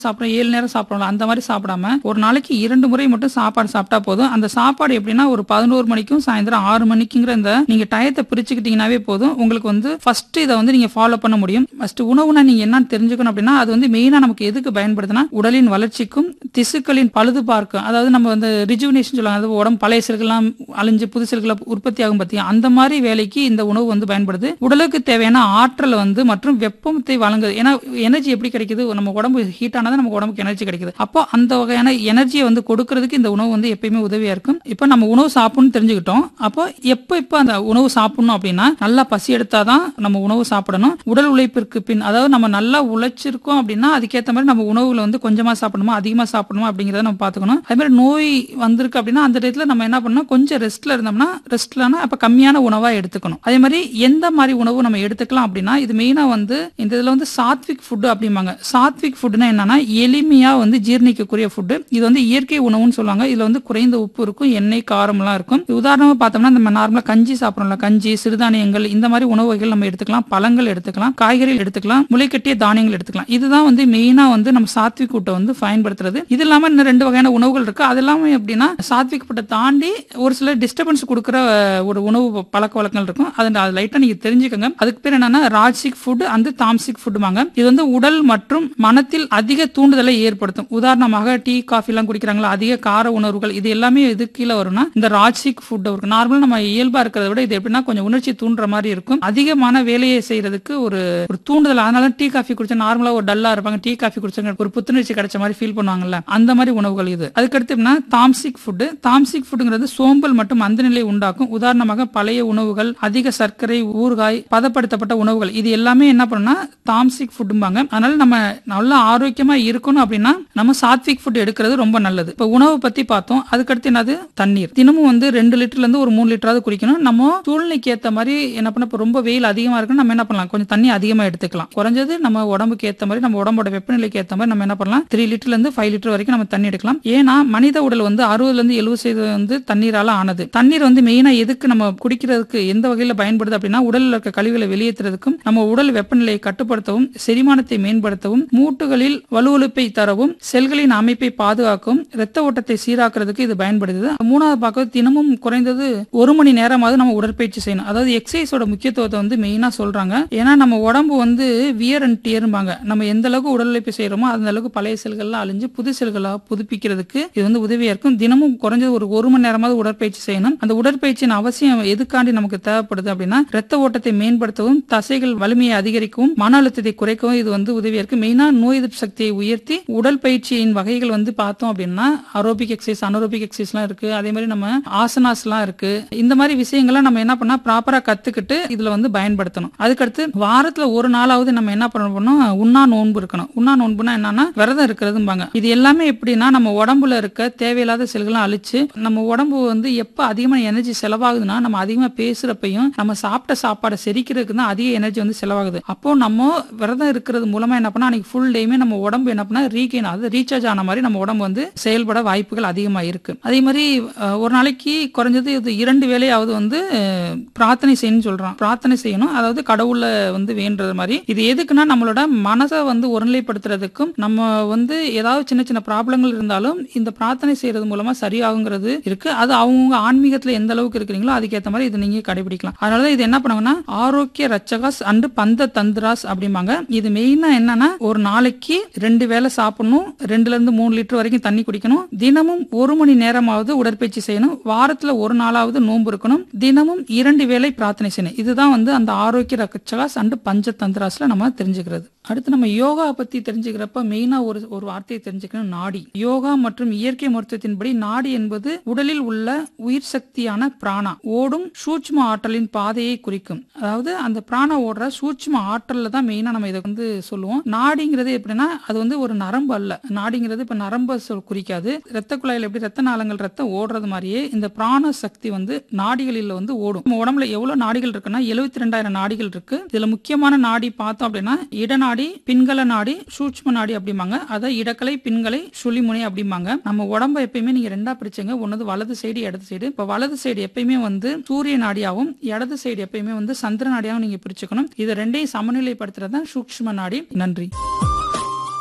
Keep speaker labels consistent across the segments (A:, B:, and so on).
A: சாப்பிட்றோம் ஏழு நேரம் சாப்பிடலாம் அந்த மாதிரி சாப்பிடாம ஒரு நாளைக்கு இரண்டு முறை மட்டும் சாப்பாடு சாப்பிட்டா போதும் அந்த சாப்பாடு எப்படின்னா ஒரு பதினோரு மணிக்கும் சாயந்தரம் ஆறு மணிக்குங்கிற இந்த நீங்க டயத்தை பிரிச்சுக்கிட்டீங்கன்னாவே போதும் உங்களுக்கு வந்து ஃபர்ஸ்ட் இதை வந்து நீங்க ஃபாலோ பண்ண முடியும் ஃபர்ஸ்ட் உணவுனா நீங்க என்னன்னு தெரிஞ்சுக்கணும் அப்படின்னா அது வந்து மெயினா நமக்கு எதுக்கு பயன்படுதுன்னா உடலின் வளர்ச்சிக்கும் திசுக்களின் பழுது பார்க்கும் அதாவது நம்ம வந்து ரிஜுவினேஷன் சொல்லுவாங்க அது உடம்பு பழைய செல்கள்லாம் அழிஞ்சு புது செல்களை உற்பத்தி ஆகும் பத்தியா அந்த மாதிரி வேலைக்கு இந்த உணவு வந்து பயன்படுது உடலுக்கு தேவையான ஆற்றல் வந்து மற்றும் வெப்பத்தை வழங்குது ஏன்னா எனர்ஜி எப்படி கிடைக்குது நம்ம உடம்பு ஹீட் ஆனதான் நமக்கு உடம்புக்கு எனர்ஜி கிடைக்குது அப்போ அந்த வகையான எனர்ஜியை வந்து கொடுக்கறதுக்கு இந்த உணவு வந்து எப்பயுமே உதவியா இருக்கும் இப்போ நம்ம உணவு சாப்பிடணும்னு தெரிஞ்சுக்கிட்டோம் அப்போ எப்போ இப்போ அந்த உணவு சாப்பிடணும் அப்படின்னா நல்லா பசி எடுத்தாதான் நம்ம உணவு சாப்பிடணும் உடல் உழைப்பிற்கு பின் அதாவது நம்ம நல்லா உழைச்சிருக்கோம் அப்படின்னா அதுக்கேற்ற மாதிரி நம்ம உணவுல வந்து கொஞ்சமா சாப்பிடணுமா அதிகமா சாப்பிடணுமா அப்படிங்கறத நம்ம பாத்துக்கணும் அதே மாதிரி நோய் வந்திருக்கு அப்படின்னா அந்த டயத்துல நம்ம என்ன பண்ணணும் கொஞ்சம் ரெஸ்ட்ல இருந்தோம்னா ரெஸ்ட்லனா அப்ப கம்மியான உணவா எடுத்துக்கணும் அதே மாதிரி எந்த மாதிரி உணவு நம்ம எடுத்துக்கலாம் அப்படின்னா இது மெயினா வந்து இந்த இதுல வந்து சாத்விக் ஃபுட் அப்படிம்பாங்க சாத்விக் ஃபுட்னா என்னன்னா எளிமையா வந்து ஜீரணிக்கக்கூடிய ஃபுட் இது வந்து இயற்கை உணவுன்னு சொல்லுவாங்க இதுல வந்து குறைந்த உப்பு இருக்கும் எண்ணெய் காரம் எல்லாம் இருக்கும் உதாரணமா பார்த்தோம்னா நம்ம நார்மலா கஞ்சி சாப்பிடறோம்ல கஞ்சி சிறுதானியங்கள் இந்த மாதிரி உணவு வகைகள் நம்ம எடுத்துக்கலாம் பழங்கள் எடுத்துக்கலாம் காய்கறிகள் எடுத்துக்கலாம் முளைக்கட்டிய தானியங்கள் எடுத்துக்கலாம் இதுதான் வந்து மெயினா வந்து நம்ம சாத்விக் ஃபுட்டை வந்து பயன்படுத்துறது இது இல்லாம இன்னும் ரெண்டு வகையான உணவுகள் இருக்கு அது எல்லாமே எப்படின்னா சாத்விக் ஃபுட்டை தாண்டி ஒரு சில டிஸ்டர்பன்ஸ் கொடுக்குற அஹ், ஒரு உணவு பழக்க வழக்கங்கள் இருக்கும் அது அது லைட்டா நீங்க தெரிஞ்சுக்கோங்க அதுக்கு பேர் என்னன்னா ராஜ்சிக் ஃபுட் அந்த தாம்சிக் ஃபுட்டுமாங்க இது வந்து உடல் மற்றும் மனத்தில் அதிக தூண்டுதலை ஏற்படுத்தும் உதாரணமாக டீ காஃபி எல்லாம் குடிக்கிறாங்களா அதிக கார உணர்வுகள் இது எல்லாமே எது கீழே வரும்னா இந்த ராஜ்சிக் ஃபுட் இருக்கும் நார்மலா நம்ம இயல்பா இருக்கிறத விட இது எப்படின்னா கொஞ்சம் உணர்ச்சி தூண்டுற மாதிரி இருக்கும் அதிகமான வேலையை செய்யறதுக்கு ஒரு ஒரு தூண்டுதல் அதனால டீ காஃபி குடிச்சா நார்மலா ஒரு டல்லா இருப்பாங்க டீ காஃபி குடிச்சாங்க ஒரு புத்துணர்ச்சி கிடைச்ச மாதிரி ஃபீல் பண்ணுவாங்கல்ல அந்த மாதிரி உணவுகள் இது அதுக்கடுத்து எப்படின்னா தாம்சிக் ஃபுட் தாம்சிக் ஃபுட்ங்கிறது சோம்பல் மற்றும் மந்தநிலை உண்டாக்கும் உதாரணமாக பழைய உணவுகள் அதிக சர்க்கரை ஊறுகாய் பதப்படுத்தப்பட்ட உணவுகள் இது எல்லாமே என்ன பண்ணும்னா தாம்சிக் ஃபுட்டும்பாங்க அதனால நம்ம நல்லா ஆரோக்கியமா இருக்கணும் அப்படின்னா நம்ம சாத்விக் ஃபுட் எடுக்கிறது ரொம்ப நல்லது இப்ப உணவு பத்தி பார்த்தோம் அதுக்கடுத்து என்னது தண்ணீர் தினமும் வந்து ரெண்டு லிட்டர்ல இருந்து ஒரு மூணு லிட்டராவது குடிக்கணும் நம்ம சூழ்நிலைக்கு ஏத்த மாதிரி என்ன பண்ண இப்ப ரொம்ப வெயில் அதிகமா இருக்குன்னு நம்ம என்ன பண்ணலாம் கொஞ்சம் தண்ணி அதிகமா எடுத்துக்கலாம் குறைஞ்சது நம்ம உடம்புக்கு ஏத்த மாதிரி நம்ம உடம்போட வெப்பநிலைக்கு ஏத்த மாதிரி நம்ம என்ன பண்ணலாம் த்ரீ லிட்டர்ல இருந்து ஃபைவ் லிட்டர் வரைக்கும் நம்ம தண்ணி எடுக்கலாம் ஏன்னா மனித உடல் வந்து அறுபதுல இருந்து எழுபது சதவீதம் வந்து தண்ணீரால ஆனது தண்ணீர் வந்து மெயினா எதுக்கு நம்ம குடிக்கிறதுக்கு எந்த வகையில பயன்படுது அப்படின்னா உடல்ல இருக்க கழிவுகளை வெளியேற்றுறதுக்கும் நம்ம உடல் வெப்பநிலையை கட்டுப்படுத்தவும் செரிமானத்தை மேம்படுத்தவும் மூட்டுகளில் வலுவழுப்பை தரவும் செல்களின் அமைப்பை பாதுகாக்கவும் இரத்த ஓட்டத்தை சீராக்குறதுக்கு இது பயன்படுது மூணாவது பார்க்க தினமும் குறைந்தது ஒரு மணி நேரமாவது நம்ம உடற்பயிற்சி செய்யணும் அதாவது எக்ஸசைஸோட முக்கியத்துவத்தை வந்து மெயினா சொல்றாங்க ஏன்னா நம்ம உடம்பு வந்து வியர் அண்ட் டியர்பாங்க நம்ம எந்த அளவுக்கு உடல் உழைப்பு செய்யறோமோ அந்த அளவுக்கு பழைய செல்கள்லாம் அழிஞ்சு புது செல்களா புதுப்பிக்கிறதுக்கு இது வந்து உதவியா இருக்கும் தினமும் குறைஞ்சது ஒரு ஒரு மணி நேரமாவது உடற்பயிற்சி செய்யணும் அந்த உடற்பயிற்சியின் அவசியம் எதுக்காண்டி நமக்கு தேவைப்படுது அப்படின்னா ரத்த ஓட்டத்தை மேம்படுத்தவும் தசைகள் வலிமையை அதிகரிக்கவும் மன அழுத்தத்தை குறைக்கவும் இது வந்து உதவியா இருக்கு மெயினா நோய் எதிர்ப்பு சக்தியை உயர்த்தி உடல் பயிற்சியின் வகைகள் வந்து பார்த்தோம் அப்படின்னா அரோபிக் எக்ஸசைஸ் அனரோபிக் எக்ஸசைஸ்லாம் இருக்கு அதே மாதிரி நம்ம ஆசனாஸ்லாம் இருக்கு இந்த மாதிரி விஷயங்கள்லாம் நம்ம என்ன பண்ணா ப்ராப்பரா கத்துக்கிட்டு இதுல வந்து பயன்படுத்தணும் அதுக்கடுத்து வாரத்துல ஒரு நாளாவது நம்ம என்ன பண்ணணும் உண்ணா நோன்பு இருக்கணும் உண்ணா நோன்புனா என்னன்னா விரதம் இருக்கிறதும்பாங்க இது எல்லாமே எப்படின்னா நம்ம உடம்புல இருக்க தேவையில்லாத செல்கள்லாம் அழிச்சு நம்ம உடம்பு வந்து எப்ப அதிகமா எனர்ஜி செலவாகுதுன்னா நம்ம அதிகமா பேசுறப்பையும் நம்ம சாப்பிட்ட சாப்பாடை செரிக்கிறதுக்கு தான் அதிக எனர்ஜி வந்து செலவாகுது அப்போ நம்ம விரதம் இருக்கிறது மூலமா என்ன பண்ணா அன்னைக்கு ஃபுல் டேமே நம்ம உடம்பு என்ன பண்ணா ரீகெயின் அதாவது ரீசார்ஜ் ஆன மாதிரி நம்ம உடம்பு வந்து செயல்பட வாய்ப்புகள் அதிகமா இருக்கு அதே மாதிரி அஹ், ஒரு நாளைக்கு குறைஞ்சது இது இரண்டு வேளையாவது வந்து அஹ், பிரார்த்தனை செய்யணும்னு சொல்றோம் பிரார்த்தனை செய்யணும் அதாவது கடவுள வந்து வேண்டுறது மாதிரி இது எதுக்குன்னா நம்மளோட மனசை வந்து ஒருநிலைப்படுத்துறதுக்கும் நம்ம வந்து ஏதாவது சின்ன சின்ன ப்ராப்ளங்கள் இருந்தாலும் இந்த பிரார்த்தனை செய்யறது மூலமா சரியாகுங்கிறது இருக்கு அது அவங்க ஆன்மீகத்துல எந்த அளவுக்கு இருக்கிறீங்களோ அதுக்கேற்ற மாதிரி இது நீங்க கடைபிடிக்கலாம் அதனாலதான் இது என்ன பண்ணுவாங்கன்னா ஆரோக்கிய ரச்சகாஸ் அண்டு பந்த தந்திராஸ் அப்படிம்பாங்க இது மெயினா என்னன்னா ஒரு நாளைக்கு ரெண்டு வேளை சாப்பிடணும் ரெண்டுல இருந்து மூணு லிட்டர் வரைக்கும் தண்ணி குடிக்கணும் தினமும் ஒரு மணி நேரமாவது உடற்பயிற்சி செய்யணும் வாரத்துல ஒரு நாளாவது நோன்பு இருக்கணும் தினமும் இரண்டு வேளை பிரார்த்தனை செய்யணும் இதுதான் வந்து அந்த ஆரோக்கிய ரச்சகாஸ் அண்டு பஞ்ச தந்திராஸ்ல நம்ம தெரிஞ்சுக்கிறது அடுத்து நம்ம யோகா பத்தி தெரிஞ்சுக்கிறப்ப மெயினா ஒரு ஒரு வார்த்தையை தெரிஞ்சுக்கணும் நாடி யோகா மற்றும் இயற்கை மருத்துவத்தின்படி நாடி என்பது உடலில் உள்ள உயிர் சக்தியான பிராணா ஓடும் சூட்ச்ம ஆற்றலின் பாதையை குறிக்கும் அதாவது அந்த பிராணா ஓடுற சூட்ச்ம ஆற்றல்ல தான் மெயினா நம்ம இதை வந்து சொல்லுவோம் நாடிங்கிறது எப்படின்னா அது வந்து ஒரு நரம்பு அல்ல நாடிங்கிறது இப்ப நரம்பை சொல் குறிக்காது ரத்த குழாயில் எப்படி ரத்த நாளங்கள் ரத்தம் ஓடுறது மாதிரியே இந்த பிராண சக்தி வந்து நாடிகளில் வந்து ஓடும் நம்ம உடம்புல எவ்வளவு நாடிகள் இருக்குன்னா எழுபத்தி ரெண்டாயிரம் நாடிகள் இருக்கு இதுல முக்கியமான நாடி பார்த்தோம் அப்படின்னா இடநாடி பின்கல நாடி சூட்ச்ம நாடி அப்படிம்பாங்க அதாவது இடக்கலை பின்கலை சுழிமுனை அப்படிம்பாங்க நம்ம உடம்ப எப்பயுமே நீங்க ரெண்டா பிரிச்சுங்க ஒன்னது வலது சைடு இடது சைடு இப்ப வலது சைடு எப்பயுமே வந்து சூரிய நாடியாவும் இடது சைடு எப்பயுமே வந்து சந்திர நாடியாவும் நீங்க பிரிச்சுக்கணும் இது ரெண்டையும் சமநிலைப்படுத்துறது தான் சூக்ஷ்ம நாடி நன்றி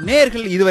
B: நேர்கள் இதுவரை